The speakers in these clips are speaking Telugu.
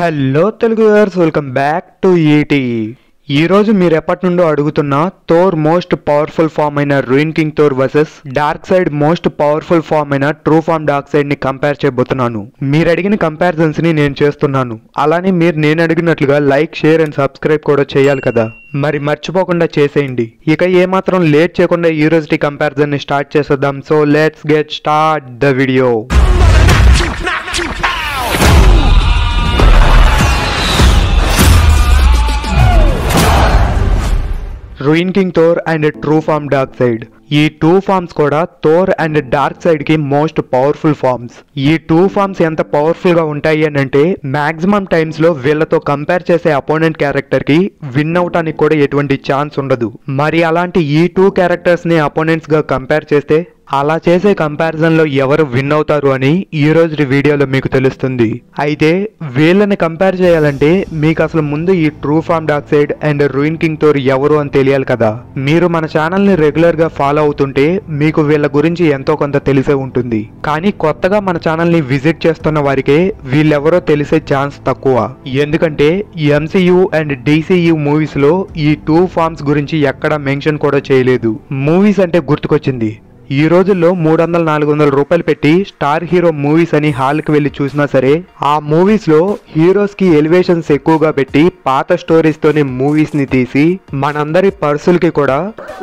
hello Telugu viewers welcome back to ET ఈ రోజు మీరు ఎప్పటి నుండో అడుగుతున్న థోర్ మోస్ట్ పవర్ఫుల్ ఫామ్ అయిన ruin king Thor versus Darkseid most powerful form అయిన ట్రూ ఫామ్ డార్క్ సైడ్ ని కంపేర్ చేయబోతున్నాను మీరు అడిగిన కంపారిజన్స్ ని నేను చేస్తున్నాను అలానే మీరు నేను అడిగినట్లుగా లైక్ షేర్ అండ్ సబ్స్క్రైబ్ కూడా చేయాలి కదా మరి మర్చిపోకుండా చేసేయండి ఇక ఏమాత్రం లేట్ చేయకుండా ఈ రోజు కంపారిజన్ ని స్టార్ట్ చేసేద్దాం so let's get start the video ruin king Thor and true form dark side ఈ టూ ఫార్మ్స్ కూడా థోర్ అండ్ డార్క్ సైడ్ కి మోస్ట్ పవర్ఫుల్ ఫార్మ్స్ ఈ టూ ఫార్మ్స్ ఎంత పవర్ఫుల్ గా ఉంటాయి అని అంటే మాక్సిమం టైమ్స్ లో వీళ్ళతో కంపేర్ చేసే అపోనెంట్ క్యారెక్టర్ కి విన్ అవటానికి కూడా ఎటువంటి ఛాన్స్ ఉండదు మరి అలాంటి ఈ టూ క్యారెక్టర్స్ ని అపోనెంట్స్ గా కంపేర్ చేస్తే అలా చేసే కంపారిజన్ లో ఎవరు విన్ అవుతారు అని ఈ రోజు వీడియోలో మీకు తెలుస్తుంది అయితే వీళ్ళని కంపేర్ చేయాలంటే మీకు అసలు ముందు ఈ true form dark Darkseid and ruin king Thor ఎవరు అని తెలియాలి కదా మీరు మన ఛానల్ ని రెగ్యులర్ గా ఫాలో అవుతుంటే మీకు వీళ్ళ గురించి ఎంతో కొంత తెలిసే ఉంటుంది కానీ కొత్తగా మన ఛానల్ ని విజిట్ చేస్తున్న వారికే వీళ్ళెవరో తెలిసే ఛాన్స్ తక్కువ ఎందుకంటే ఎంసీయూ అండ్ డిసియు మూవీస్ లో ఈ టూ ఫార్మ్స్ గురించి ఎక్కడ మెన్షన్ కూడా చేయలేదు మూవీస్ అంటే గుర్తుకొచ్చింది ఈ రోజుల్లో మూడు వందల నాలుగు వందల రూపాయలు పెట్టి స్టార్ హీరో మూవీస్ అని హాల్కి వెళ్ళి చూసినా సరే ఆ మూవీస్ లో హీరోస్ కి ఎలివేషన్స్ ఎక్కువగా పెట్టి పాత స్టోరీస్ తోని మూవీస్ ని తీసి మనందరి పర్సులకి కూడా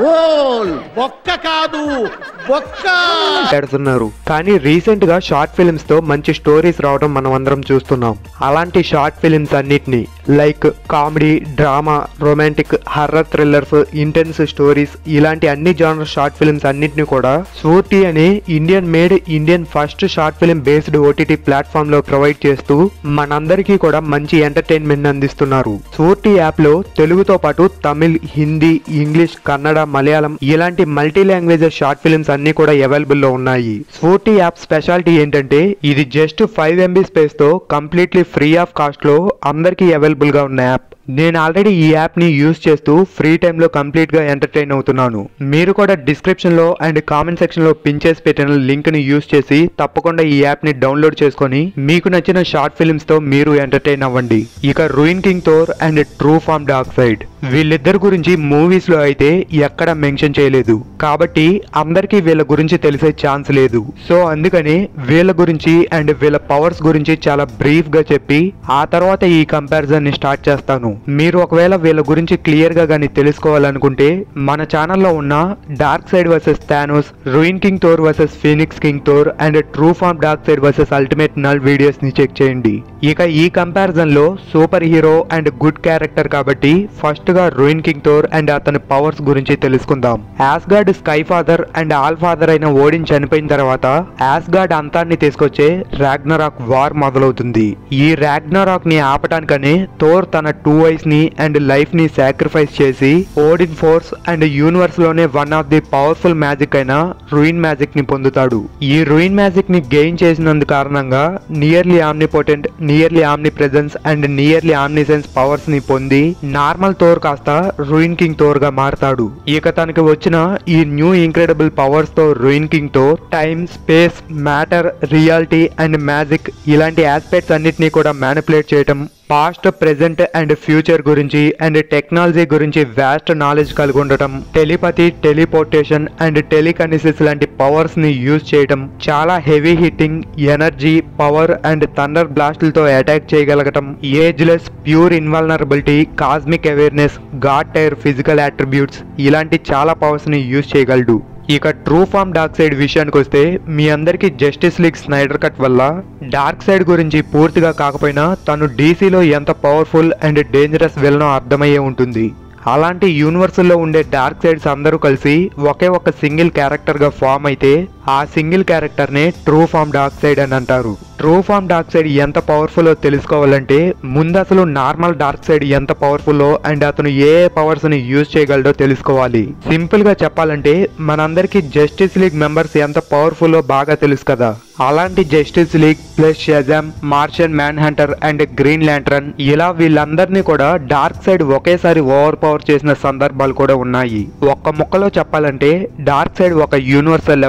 ఓల్ బొక్క కాదు బొక్క పెడుతున్నారు కానీ రీసెంట్ గా షార్ట్ ఫిల్మ్స్ తో మంచి స్టోరీస్ రావడం మనం అందరం చూస్తున్నాం అలాంటి షార్ట్ ఫిల్మ్స్ అన్నిటిని like comedy drama romantic horror thrillers intense stories ఇలాంటి అన్ని జానర్ షార్ట్ ఫిల్మ్స్ అన్నిటిని కూడా స్ఫూర్తి అనే Indian made Indian first short film based OTT platform లో ప్రొవైడ్ చేస్తూ మనందరికీ కూడా మంచి ఎంటర్టైన్మెంట్ అందిస్తున్నారు స్ఫూర్తి యాప్ లో తెలుగుతో పాటు తమిళ్ హిందీ ఇంగ్లీష్ కన్నడ మలయాళం ఇలాంటి మల్టీ లాంగ్వేజెస్ షార్ట్ ఫిల్మ్స్ అన్ని కూడా అవైలబుల్ లో ఉన్నాయి స్ఫూర్తి యాప్ స్పెషాలిటీ ఏంటంటే ఇది జస్ట్ ఫైవ్ ఎంబీ స్పేస్ తో కంప్లీట్లీ ఫ్రీ ఆఫ్ కాస్ట్ లో అందరికీ అవైలబుల్ గా ఉన్న యాప్ నేను ఆల్రెడీ ఈ యాప్ ని యూజ్ చేస్తూ ఫ్రీ టైంలో కంప్లీట్ గా ఎంటర్టైన్ అవుతున్నాను మీరు కూడా డిస్క్రిప్షన్ లో అండ్ కామెంట్ సెక్షన్ లో పిన్ చేసి పెట్టిన లింక్ ని యూజ్ చేసి తప్పకుండా ఈ యాప్ ని డౌన్లోడ్ చేసుకొని మీకు నచ్చిన షార్ట్ ఫిల్మ్స్ తో మీరు ఎంటర్టైన్ అవ్వండి ఇక ruin king Thor and true form dark Darkseid వీళ్ళిద్దరి గురించి మూవీస్ లో అయితే ఎక్కడ మెన్షన్ చేయలేదు కాబట్టి అందరికీ వీళ్ళ గురించి తెలిసే ఛాన్స్ లేదు సో అందుకని వీళ్ళ గురించి అండ్ వీళ్ళ పవర్స్ గురించి చాలా బ్రీఫ్ గా చెప్పి ఆ తర్వాత ఈ కంపారిజన్ ని స్టార్ట్ చేస్తాను మీరు ఒకవేళ వీళ్ళ గురించి క్లియర్ గా కానీ తెలుసుకోవాలనుకుంటే మన ఛానల్లో ఉన్న dark side versus Thanos ruin king Thor versus Phoenix king Thor and true form dark side versus ultimate Nul videos ని చెక్ చేయండి ఇక ఈ కంపారిజన్ లో super hero and good character కాబట్టి ఫస్ట్ గా రూయిన్ కింగ్ థోర్ అండ్ అతని పవర్స్ గురించి తెలుసుకుందాం Asgard sky father and all father అయిన ఓడిన్ చనిపోయిన తర్వాత యాస్గార్డ్ అంతాన్ని తీసుకొచ్చే రాగ్నరాక్ వార్ మొదలవుతుంది ఈ రాగ్నరాక్ ని ఆపటానికనే థోర్ తన టూ ఐస్ ని అండ్ లైఫ్ ని సాక్రిఫైస్ చేసి ఓడిన్ ఫోర్స్ అండ్ యూనివర్స్ లోనే one of the powerful magic అయిన రూయిన్ మ్యాజిక్ ని పొందుతాడు ఈ రూయిన్ మ్యాజిక్ ని గెయిన్ చేసినందు కారణంగా nearly omnipotent nearly omnipresence and nearly omniscience powers ని పొంది నార్మల్ థోర్ కాస్త రూయిన్ కింగ్ థోర్ గా మారతాడు ఇక తనకి వచ్చిన ఈ న్యూ ఇంక్రెడిబుల్ పవర్స్ తో ruin king Thor time space matter reality and magic ఇలాంటి ఆస్పెక్ట్స్ అన్నిటినీ కూడా మ్యానిపులేట్ చేయటం పాస్ట్ ప్రెజెంట్ అండ్ ఫ్యూచర్ గురించి అండ్ టెక్నాలజీ గురించి వ్యాస్ట్ నాలెడ్జ్ కలిగి ఉండటం టెలిపతి టెలిపోర్టేషన్ అండ్ టెలికనిసిస్ లాంటి పవర్స్ ని యూజ్ చేయటం చాలా heavy hitting energy power and thunder బ్లాస్ట్లతో అటాక్ చేయగలగటం ageless pure invulnerability cosmic awareness god tier physical attributes ఇలాంటి చాలా పవర్స్ ని యూజ్ చేయగలడు ఇక ట్రూ ఫామ్ డార్క్ సైడ్ విషయానికి వస్తే మీ అందరికీ జస్టిస్ లీగ్ స్నైడర్ కట్ వల్ల డార్క్ సైడ్ గురించి పూర్తిగా కాకపోయినా తను డీసీలో ఎంత పవర్ఫుల్ అండ్ డేంజరస్ విలనో అర్థమయ్యే ఉంటుంది అలాంటి యూనివర్సల్లో ఉండే డార్క్ సైడ్స్ అందరూ కలిసి ఒకే ఒక సింగిల్ క్యారెక్టర్ గా ఫామ్ అయితే ఆ సింగిల్ క్యారెక్టర్ నే ట్రూ ఫామ్ డార్క్ సైడ్ అని అంటారు ట్రూ ఫామ్ డార్క్ సైడ్ ఎంత పవర్ఫుల్ తెలుసుకోవాలంటే ముందు అసలు నార్మల్ డార్క్ సైడ్ ఎంత పవర్ఫుల్ అండ్ అతను ఏ ఏ పవర్స్ ని యూజ్ చేయగలడో తెలుసుకోవాలి సింపుల్ గా చెప్పాలంటే మనందరికీ జస్టిస్ లీగ్ మెంబర్స్ ఎంత పవర్ఫుల్ బాగా తెలుసు కదా అలాంటి Justice League plus Shazam Martian Manhunter and Green Lantern ఇలా వీళ్ళందరినీ కూడా డార్క్ సైడ్ ఒకేసారి ఓవర్ పవర్ చేసిన సందర్భాలు కూడా ఉన్నాయి ఒక్క ముక్కలో చెప్పాలంటే డార్క్ సైడ్ ఒక universal level threat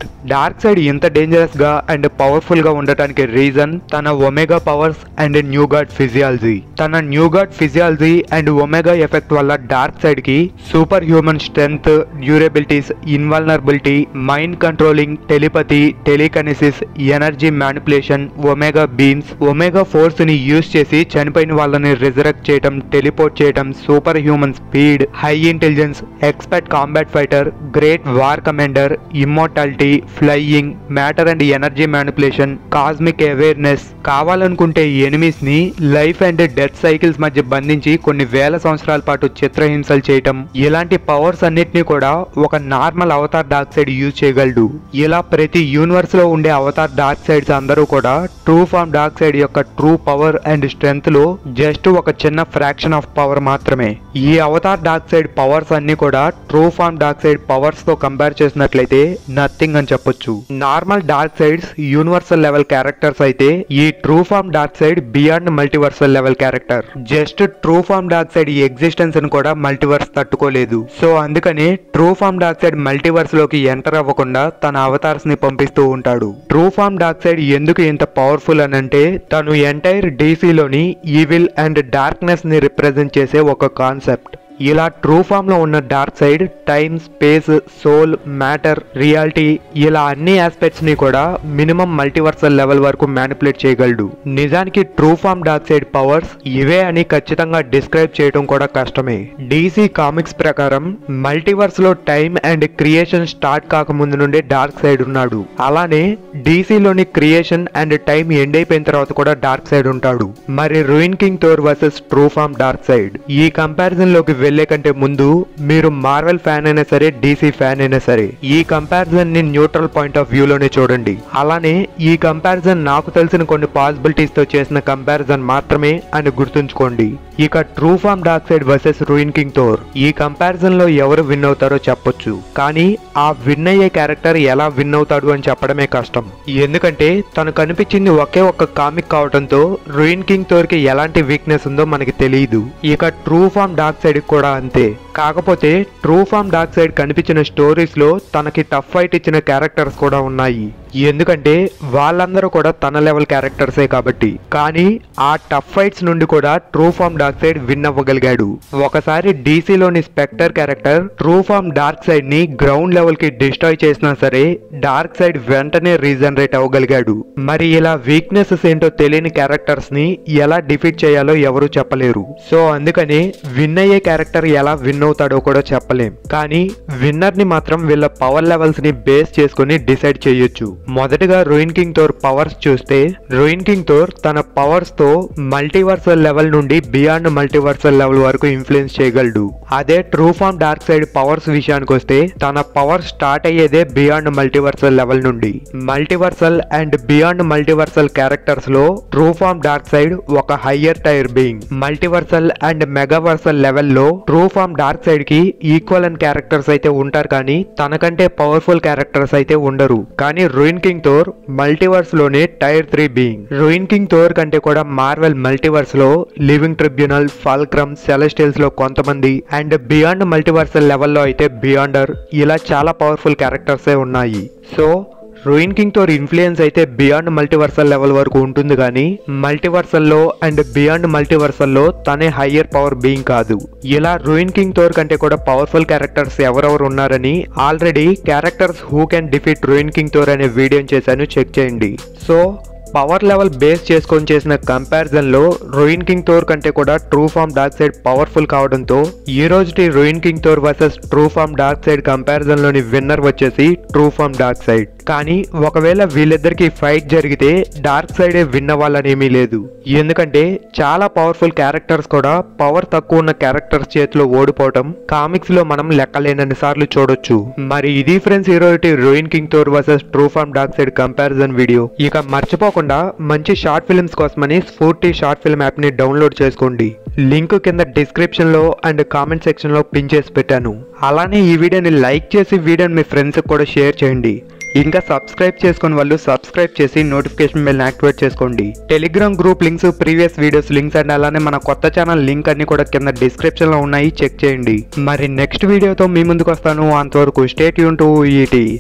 truth Darkseid ఇంత డేంజరస్ గా అండ్ పవర్ఫుల్ గా ఉండటానికి రీజన్ తన omega powers and new god physiology తన new god physiology and omega effect వల్ల డార్క్ సైడ్ కి super human strength durabilities invulnerability mind controlling telepathy telekinesis energy manipulation omega beams omega force ని యూజ్ చేసి చనిపోయిన వాళ్ళని రిజరెక్ట్ చేయడం టెలిపోర్ట్ చేయడం super human speed high intelligence expert combat fighter great war commander immortality flying matter and energy manipulation cosmic awareness కావాలనుకుంటే ఎనిమీస్ ని లైఫ్ అండ్ డెత్ సైకిల్స్ మధ్య బంధించి కొన్ని వేల సంవత్సరాల పాటు చిత్రహింసలు చేయటం ఇలాంటి పవర్స్ అన్నిటినీ కూడా ఒక normal avatar dark side use చేయగలడు ఇలా ప్రతి యూనివర్స్ లో ఉండే అవతార్ డార్క్ సైడ్స్ అందరూ కూడా ట్రూ ఫామ్ డార్క్ సైడ్ యొక్క ట్రూ పవర్ అండ్ స్ట్రెంగ్త్ లో జస్ట్ ఒక చిన్న ఫ్రాక్షన్ ఆఫ్ పవర్ మాత్రమే ఈ అవతార్ డార్క్ సైడ్ పవర్స్ అన్ని కూడా true form dark side powers తో కంపేర్ చేసినట్లయితే నథింగ్ అని చెప్పొచ్చు normal dark sides universal level characters అయితే ఈ true form dark side beyond multiversal level character just true form dark side ఈ ఎగ్జిస్టెన్స్ ని కూడా మల్టీవర్స్ తట్టుకోలేదు సో అందుకని true form dark side multiverse లోకి ఎంటర్ అవ్వకుండా తన అవతార్స్ ని పంపిస్తూ ఉంటాడు ట్రూ ఫామ్ డార్క్ సైడ్ ఎందుకు ఇంత పవర్ఫుల్ అని అంటే తను ఎంటైర్ డీసీలోని ఈవిల్ అండ్ డార్క్నెస్ ని రిప్రజెంట్ చేసే ఒక కాన్సెప్ట్ ఇలా ట్రూ ఫామ్ లో ఉన్న dark side time space soul matter reality ఇలా అన్ని ఆస్పెక్ట్స్ ని కూడా మినిమం మల్టీవర్సల్ లెవెల్ వరకు మ్యానిపులేట్ చేయగలడు నిజానికి true form dark side powers ఇవే అని ఖచ్చితంగా డిస్క్రైబ్ చేయడం కూడా కష్టమే డీసీ కామిక్స్ ప్రకారం మల్టీవర్స్ లో టైం అండ్ క్రియేషన్ స్టార్ట్ కాకముందు నుండే డార్క్ సైడ్ ఉన్నాడు అలానే డీసీలోని క్రియేషన్ అండ్ టైం ఎండ్ అయిపోయిన తర్వాత కూడా డార్క్ సైడ్ ఉంటాడు మరి ruin king Thor versus true form dark side ఈ కంపారిజన్ లోకి వెళ్లే కంటే ముందు మీరు మార్వెల్ ఫ్యాన్ అయినా సరే డీసీ ఫ్యాన్ అయినా సరే ఈ కంపారిజన్ ని న్యూట్రల్ పాయింట్ ఆఫ్ వ్యూ లోనే చూడండి అలానే ఈ కంపారిజన్ నాకు తెలిసిన కొన్ని పాసిబిలిటీస్ తో చేసిన కంపారిజన్ మాత్రమే అని గుర్తుంచుకోండి ఇక true form dark side versus ruin king Thor ఈ కంపారిజన్ లో ఎవరు విన్ అవుతారో చెప్పొచ్చు కానీ ఆ విన్ అయ్యే క్యారెక్టర్ ఎలా విన్ అవుతాడు అని చెప్పడమే కష్టం ఎందుకంటే తను కనిపించింది ఒకే ఒక్క కామిక్ కావడంతో రూయిన్ కింగ్ థోర్ కి ఎలాంటి వీక్నెస్ ఉందో మనకి తెలియదు ఇక ట్రూ ఫామ్ డార్క్ సైడ్ కూడా అంతే కాకపోతే ట్రూ ఫామ్ డార్క్ సైడ్ కనిపించిన స్టోరీస్ లో తనకి టఫ్ ఫైట్ ఇచ్చిన క్యారెక్టర్స్ కూడా ఉన్నాయి ఎందుకంటే వాళ్ళందరూ కూడా తన లెవెల్ క్యారెక్టర్సే కాబట్టి కానీ ఆ టఫ్ ఫైట్స్ నుండి కూడా true form dark side win అవ్వగలిగాడు ఒకసారి డీసీలోని Spectre character true form dark side ని గ్రౌండ్ లెవెల్ కి డిస్ట్రాయ్ చేసినా సరే డార్క్ సైడ్ వెంటనే రీజనరేట్ అవ్వగలిగాడు మరి ఇలా వీక్నెసెస్ ఏంటో తెలియని క్యారెక్టర్స్ ని ఎలా డిఫీట్ చేయాలో ఎవరు చెప్పలేరు సో అందుకని విన్ అయ్యే క్యారెక్టర్ ఎలా విన్ అవుతాడో కూడా చెప్పలేం కానీ విన్నర్ ని మాత్రం వీళ్ళ పవర్ లెవెల్స్ ని బేస్ చేసుకుని డిసైడ్ చేయొచ్చు మొదటగా రోయిన్ కింగ్ థోర్ పవర్స్ చూస్తే రోయిన్ కింగ్ థోర్ తన పవర్స్ తో మల్టీవర్సల్ లెవెల్ నుండి బియాండ్ మల్టీవర్సల్ లెవెల్ వరకు ఇన్ఫ్లుయెన్స్ చేయగలడు అదే true form dark side powers విషయానికి వస్తే తన పవర్ స్టార్ట్ అయ్యేదే బియాండ్ మల్టీవర్సల్ లెవెల్ నుండి multiversal and beyond multiversal characters లో ట్రూ ఫామ్ డార్క్ సైడ్ ఒక higher tier being multiversal and megaversal level లో ట్రూ ఫామ్ డార్క్ సైడ్ కి ఈక్వల్ అండ్ క్యారెక్టర్స్ అయితే ఉంటారు కానీ తనకంటే పవర్ఫుల్ క్యారెక్టర్స్ అయితే ఉండరు కానీ రూయిన్ కింగ్ థోర్ మల్టీవర్స్ లోనే tier three being ruin king Thor కంటే కూడా మార్వెల్ మల్టీవర్స్ లో లివింగ్ ట్రిబ్యునల్ ఫాల్క్రమ్ సెలెస్టియల్స్ లో కొంతమంది అండ్ బియాండ్ మల్టీవర్సల్ లెవెల్లో అయితే బియాండర్ ఇలా చాలా పవర్ఫుల్ క్యారెక్టర్సే ఉన్నాయి so ruin king Thor influence అయితే బియాండ్ మల్టీవర్సల్ లెవెల్ వరకు ఉంటుంది కానీ మల్టీవర్సల్ లో అండ్ బియాండ్ మల్టీవర్సల్ లో తనే హయ్యర్ పవర్ బీయింగ్ కాదు ఇలా రూయిన్ కింగ్ థోర్ కంటే కూడా పవర్ఫుల్ క్యారెక్టర్స్ ఎవరెవరు ఉన్నారని already characters who can defeat ruin king Thor అనే వీడియో చేశాను చెక్ చేయండి సో పవర్ లెవెల్ బేస్ చేసుకొని చేసిన కంపారిజన్ లో రోయిన్ కింగ్ థోర్ కంటే కూడా true form dark side powerful కావడంతో ఈ రోజుటి ruin king Thor versus true form dark side comparison లోని విన్నర్ వచ్చేసి ట్రూ ఫామ్ డార్క్ సైడ్ కానీ ఒకవేళ వీళ్ళిద్దరికి ఫైట్ జరిగితే డార్క్ సైడే విన్ అవ్వాలనేమీ లేదు ఎందుకంటే చాలా పవర్ఫుల్ క్యారెక్టర్స్ కూడా పవర్ తక్కువ ఉన్న క్యారెక్టర్స్ చేతిలో ఓడిపోవటం కామిక్స్ లో మనం లెక్కలేనన్ని సార్లు చూడొచ్చు మరి ఇది ఫ్రెండ్స్ ఈరోజు ruin king Thor versus true form dark side comparison video ఇక మర్చిపోకుండా మంచి షార్ట్ ఫిల్మ్స్ కోసమని స్ఫూర్తి షార్ట్ ఫిల్మ్ యాప్ ని డౌన్లోడ్ చేసుకోండి లింక్ కింద డిస్క్రిప్షన్ లో అండ్ కామెంట్ సెక్షన్ లో పిన్ చేసి పెట్టాను అలానే ఈ వీడియోని లైక్ చేసి వీడియోని మీ ఫ్రెండ్స్ కూడా షేర్ చేయండి ఇంకా సబ్స్క్రైబ్ చేసుకుని వాళ్ళు సబ్స్క్రైబ్ చేసి నోటిఫికేషన్ బెల్ యాక్టివేట్ చేసుకోండి Telegram group links previous videos links and అలానే మన కొత్త ఛానల్ లింక్ అన్ని కూడా కింద డిస్క్రిప్షన్ లో ఉన్నాయి చెక్ చేయండి మరి నెక్స్ట్ వీడియోతో మీ ముందుకు వస్తాను అంతవరకు స్టేట్ యూన్ టు ఈటీ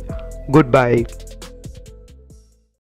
గుడ్ బై